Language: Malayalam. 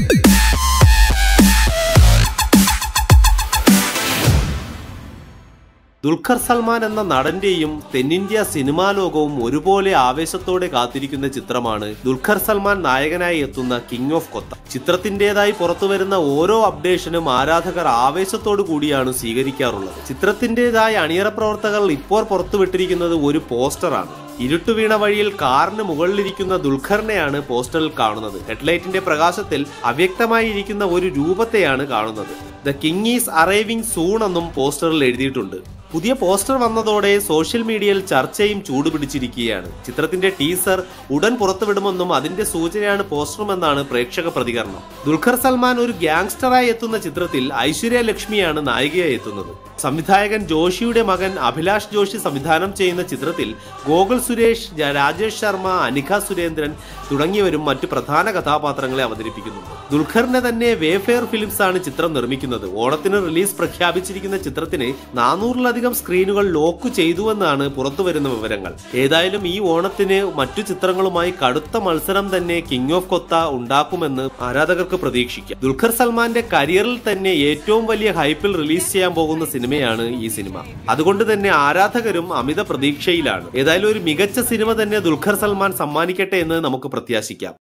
ദുൽഖർ സൽമാൻ എന്ന നടന്റെയും തെന്നിന്ത്യ സിനിമാ ലോകവും ഒരുപോലെ ആവേശത്തോടെ കാത്തിരിക്കുന്ന ചിത്രമാണ് ദുൽഖർ സൽമാൻ നായകനായി എത്തുന്ന കിങ് ഓഫ് കൊത്ത ചിത്രത്തിന്റേതായി പുറത്തുവരുന്ന ഓരോ അപ്ഡേഷനും ആരാധകർ ആവേശത്തോടു കൂടിയാണ് സ്വീകരിക്കാറുള്ളത് ചിത്രത്തിന്റേതായ അണിയറ പ്രവർത്തകർ ഇപ്പോൾ പുറത്തുവിട്ടിരിക്കുന്നത് ഒരു പോസ്റ്ററാണ് ഇരുട്ടുവീണ വഴിയിൽ കാറിന് മുകളിലിരിക്കുന്ന ദുൽഖറിനെയാണ് പോസ്റ്ററിൽ കാണുന്നത് ഹെഡ്ലൈറ്റിന്റെ പ്രകാശത്തിൽ അവ്യക്തമായി ഇരിക്കുന്ന ഒരു രൂപത്തെയാണ് കാണുന്നത് the king is arriving soon എന്നും പോസ്റ്ററിൽ എഴുതിയിട്ടുണ്ട് പുതിയ പോസ്റ്റർ വന്നതോടെ സോഷ്യൽ മീഡിയയിൽ ചർച്ചയും ചൂടുപിടിച്ചിരിക്കുകയാണ് ചിത്രത്തിന്റെ ടീസർ ഉടൻ പുറത്തുവിടുമെന്നും അതിന്റെ സൂചനയാണ് പോസ്റ്ററുമെന്നാണ് പ്രേക്ഷക പ്രതികരണം ദുൽഖർ സൽമാൻ ഒരു ഗ്യാങ്സ്റ്ററായി എത്തുന്ന ചിത്രത്തിൽ ഐശ്വര്യ ലക്ഷ്മിയാണ് നായികയായി എത്തുന്നത് സംവിധായകൻ ജോഷിയുടെ മകൻ അഭിലാഷ് ജോഷി സംവിധാനം ചെയ്യുന്ന ചിത്രത്തിൽ ഗോകുൽ സുരേഷ് ജ- രാജേഷ് ശർമ്മ അനിക സുരേന്ദ്രൻ തുടങ്ങിയവരും മറ്റു പ്രധാന കഥാപാത്രങ്ങളെ അവതരിപ്പിക്കുന്നുണ്ട് ദുൽഖറിനെ തന്നെ വേഫെയർ ഫിലിംസ് ആണ് ചിത്രം നിർമ്മിക്കുന്നത് ഓണത്തിന് റിലീസ് പ്രഖ്യാപിച്ചിരിക്കുന്ന ചിത്രത്തിന് നാനൂറിലധികം സ്ക്രീനുകൾ ലോക്ക് ചെയ്തുവെന്നാണ് പുറത്തുവരുന്ന വിവരങ്ങൾ ഏതായാലും ഈ ഓണത്തിന് മറ്റു ചിത്രങ്ങളുമായി കടുത്ത മത്സരം തന്നെ കിങ് ഓഫ് കൊത്ത ഉണ്ടാക്കുമെന്ന് ആരാധകർക്ക് പ്രതീക്ഷിക്കാം ദുൽഖർ സൽമാന്റെ കരിയറിൽ തന്നെ ഏറ്റവും വലിയ ഹൈപ്പിൽ റിലീസ് ചെയ്യാൻ പോകുന്ന സിനിമയാണ് ഈ സിനിമ അതുകൊണ്ട് തന്നെ ആരാധകരും അമിത പ്രതീക്ഷയിലാണ് ഏതായാലും ഒരു മികച്ച സിനിമ തന്നെ ദുൽഖർ സൽമാൻ സമ്മാനിക്കട്ടെ എന്ന് നമുക്ക് പ്രത്യാശിക്കാം